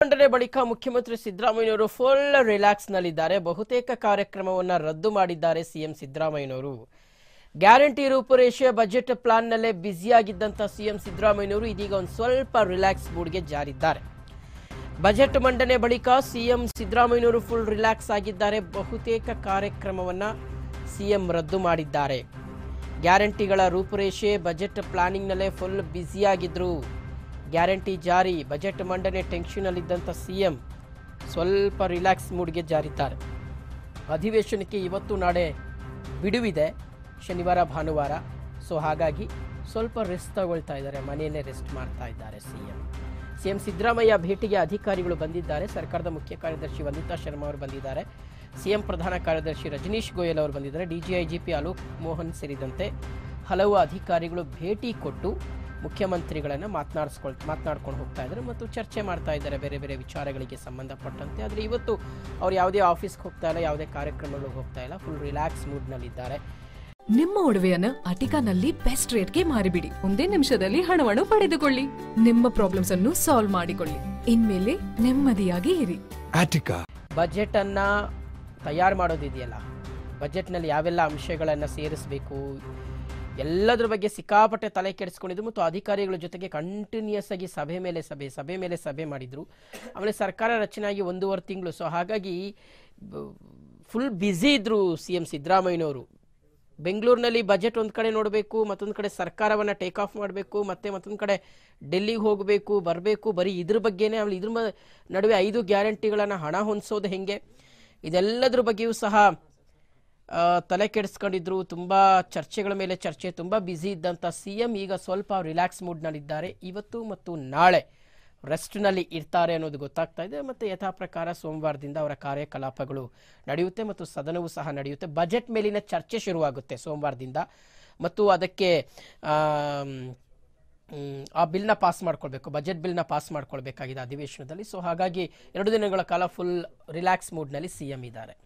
ಮಂಡನೆ ಬಳಿಕ ಮುಖ್ಯಮಂತ್ರಿ ಸಿದ್ದರಾಮಯ್ಯನವರು ಫುಲ್ ರಿಲ್ಯಾಕ್ಸ್ ನಲ್ಲಿದ್ದಾರೆ ಬಹುತೇಕ ಕಾರ್ಯಕ್ರಮವನ್ನ ರದ್ದು ಮಾಡಿದ್ದಾರೆ ಸಿಎಂ ಸಿದ್ದರಾಮಯ್ಯನವರು ಗ್ಯಾರಂಟಿ ರೂಪುರೇಷೆ ಬಜೆಟ್ ಪ್ಲಾನ್ನಲ್ಲೇ ಬ್ಯುಸಿಯಾಗಿದ್ದಂಥ ಸಿಎಂ ಸಿದ್ದರಾಮಯ್ಯನವರು ಇದೀಗ ಒಂದು ಸ್ವಲ್ಪ ರಿಲ್ಯಾಕ್ಸ್ ಮೂಡ್ಗೆ ಜಾರಿದ್ದಾರೆ ಬಜೆಟ್ ಮಂಡನೆ ಬಳಿಕ ಸಿಎಂ ಸಿದ್ದರಾಮಯ್ಯನವರು ಫುಲ್ ರಿಲ್ಯಾಕ್ಸ್ ಆಗಿದ್ದಾರೆ ಬಹುತೇಕ ಕಾರ್ಯಕ್ರಮವನ್ನ ಸಿಎಂ ರದ್ದು ಮಾಡಿದ್ದಾರೆ ಗ್ಯಾರಂಟಿಗಳ ರೂಪುರೇಷೆ ಬಜೆಟ್ ಪ್ಲಾನಿಂಗ್ನಲ್ಲೇ ಫುಲ್ ಬ್ಯುಸಿಯಾಗಿದ್ರು ಗ್ಯಾರಂಟಿ ಜಾರಿ ಬಜೆಟ್ ಮಂಡನೆ ಟೆನ್ಷನಲ್ಲಿದ್ದಂಥ ಸಿಎಂ ಸ್ವಲ್ಪ ರಿಲ್ಯಾಕ್ಸ್ ಮೂಡ್ಗೆ ಜಾರಿದ್ದಾರೆ ಅಧಿವೇಶನಕ್ಕೆ ಇವತ್ತು ನಾಳೆ ಬಿಡುವಿದೆ ಶನಿವಾರ ಭಾನುವಾರ ಸೊ ಹಾಗಾಗಿ ಸ್ವಲ್ಪ ರೆಸ್ಟ್ ತಗೊಳ್ತಾ ಇದ್ದಾರೆ ಮನೆಯಲ್ಲೇ ರೆಸ್ಟ್ ಮಾಡ್ತಾ ಇದ್ದಾರೆ ಸಿಎಂ ಸಿಎಂ ಸಿದ್ದರಾಮಯ್ಯ ಭೇಟಿಗೆ ಅಧಿಕಾರಿಗಳು ಬಂದಿದ್ದಾರೆ ಸರ್ಕಾರದ ಮುಖ್ಯ ಕಾರ್ಯದರ್ಶಿ ವಂದಿತಾ ಶರ್ಮಾ ಅವರು ಬಂದಿದ್ದಾರೆ ಸಿಎಂ ಪ್ರಧಾನ ಕಾರ್ಯದರ್ಶಿ ರಜನೀಶ್ ಗೋಯಲ್ ಅವರು ಬಂದಿದ್ದಾರೆ ಡಿಜಿಐಜಿಪಿ ಅಲೋಕ್ ಮೋಹನ್ ಸೇರಿದಂತೆ ಹಲವು ಅಧಿಕಾರಿಗಳು ಭೇಟಿ ಕೊಟ್ಟು ಮುಖ್ಯಮಂತ್ರಿಗಳನ್ನು ಮಾತನಾಡಿಸ್ಕೊಳ್ ಮಾತನಾಡ್ಕೊಂಡು ಹೋಗ್ತಾ ಇದ್ದಾರೆ ಮತ್ತು ಚರ್ಚೆ ಮಾಡ್ತಾ ಇದ್ದಾರೆ ಬೇರೆ ಬೇರೆ ವಿಚಾರಗಳಿಗೆ ಸಂಬಂಧಪಟ್ಟಂತೆ ಆದರೆ ಇವತ್ತು ಅವ್ರು ಯಾವುದೇ ಆಫೀಸ್ಗೆ ಹೋಗ್ತಾ ಇಲ್ಲ ಯಾವುದೇ ಕಾರ್ಯಕ್ರಮಗಳಿಗೆ ಹೋಗ್ತಾ ಇಲ್ಲ ಫುಲ್ ರಿಲ್ಯಾಕ್ಸ್ ಮೂಡ್ನಲ್ಲಿದ್ದಾರೆ ನಿಮ್ಮ ಒಡವೆಯನ್ನ ಅಟಿಕಾನಲ್ಲಿ ಬೆಸ್ಟ್ ರೇಟ್ಗೆ ಮಾರಿಬಿಡಿ ಒಂದೇ ನಿಮಿಷದಲ್ಲಿ ಹಣವನ್ನು ಪಡೆದುಕೊಳ್ಳಿ ನಿಮ್ಮ ಪ್ರಾಬ್ಲಮ್ಸ್ ಅನ್ನು ಸಾಲ್ವ್ ಮಾಡಿಕೊಳ್ಳಿ ಇನ್ಮೇಲೆ ನೆಮ್ಮದಿಯಾಗಿ ಇರಿ Attica. ಬಜೆಟನ್ನು ತಯಾರು ಮಾಡೋದಿದೆಯಲ್ಲ ಬಜೆಟ್ನಲ್ಲಿ ಯಾವೆಲ್ಲ ಅಂಶಗಳನ್ನು ಸೇರಿಸಬೇಕು ಎಲ್ಲದ್ರ ಬಗ್ಗೆ ಸಿಕ್ಕಾಪಟ್ಟೆ ತಲೆ ಕೆಡಿಸ್ಕೊಂಡಿದ್ದು ಮತ್ತು ಅಧಿಕಾರಿಗಳ ಜೊತೆಗೆ ಕಂಟಿನ್ಯೂಸ್ ಆಗಿ ಸಭೆ ಮೇಲೆ ಸಭೆ ಸಭೆ ಮೇಲೆ ಸಭೆ ಮಾಡಿದರು ಆಮೇಲೆ ಸರ್ಕಾರ ರಚನೆ ಆಗಿ ಒಂದೂವರೆ ತಿಂಗಳು ಸೊ ಹಾಗಾಗಿ ಫುಲ್ ಬ್ಯುಸಿ ಇದ್ದರು ಸಿ ಎಂ ಸಿದ್ದರಾಮಯ್ಯನವರು ಬೆಂಗಳೂರಿನಲ್ಲಿ ಬಜೆಟ್ ಒಂದು ಕಡೆ ನೋಡಬೇಕು ಮತ್ತೊಂದು ಕಡೆ ಸರ್ಕಾರವನ್ನು ಟೇಕ್ ಆಫ್ ಮಾಡಬೇಕು ಮತ್ತೆ ಮತ್ತೊಂದು ಕಡೆ ಡೆಲ್ಲಿಗೆ ಹೋಗಬೇಕು ಬರಬೇಕು ಬರೀ ಇದ್ರ ಬಗ್ಗೆನೇ ಆಮೇಲೆ ಇದ್ರ ಮ- ನಡುವೆ ಐದು ಗ್ಯಾರಂಟಿಗಳನ್ನು ಹಣ ಹೊಂದಿಸೋದು ಹೆಂಗೆ ಇದೆಲ್ಲದ್ರ ಬಗ್ಗೆಯೂ ಸಹ ಆ, ತಲೆ ಕೆಡಿಸ್ಕೊಂಡಿದ್ರು ತುಂಬ ಚರ್ಚೆಗಳ ಮೇಲೆ ಚರ್ಚೆ ತುಂಬ ಬ್ಯುಸಿ ಇದ್ದಂಥ ಸಿ ಎಂ ಈಗ ಸ್ವಲ್ಪ ರಿಲ್ಯಾಕ್ಸ್ ಮೂಡ್ನಲ್ಲಿದ್ದಾರೆ ಇವತ್ತು ಮತ್ತು ನಾಳೆ ರೆಸ್ಟ್ನಲ್ಲಿ ಇರ್ತಾರೆ ಅನ್ನೋದು ಗೊತ್ತಾಗ್ತಾ ಇದೆ ಮತ್ತು ಯಥಾ ಪ್ರಕಾರ ಸೋಮವಾರದಿಂದ ಅವರ ಕಾರ್ಯಕಲಾಪಗಳು ನಡೆಯುತ್ತೆ ಮತ್ತು ಸದನವೂ ಸಹ ನಡೆಯುತ್ತೆ ಬಜೆಟ್ ಮೇಲಿನ ಚರ್ಚೆ ಶುರುವಾಗುತ್ತೆ ಸೋಮವಾರದಿಂದ ಮತ್ತು ಅದಕ್ಕೆ ಆಮ್, ಮ್, ಆ ಬಿಲ್ನ ಪಾಸ್ ಮಾಡ್ಕೊಳ್ಬೇಕು ಬಜೆಟ್ ಬಿಲ್ನ ಪಾಸ್ ಮಾಡ್ಕೊಳ್ಬೇಕಾಗಿದೆ ಅಧಿವೇಶನದಲ್ಲಿ ಸೊ ಹಾಗಾಗಿ ಎರಡು ದಿನಗಳ ಕಾಲ ಫುಲ್ ರಿಲ್ಯಾಕ್ಸ್ ಮೂಡ್ನಲ್ಲಿ ಸಿ ಎಂ ಇದ್ದಾರೆ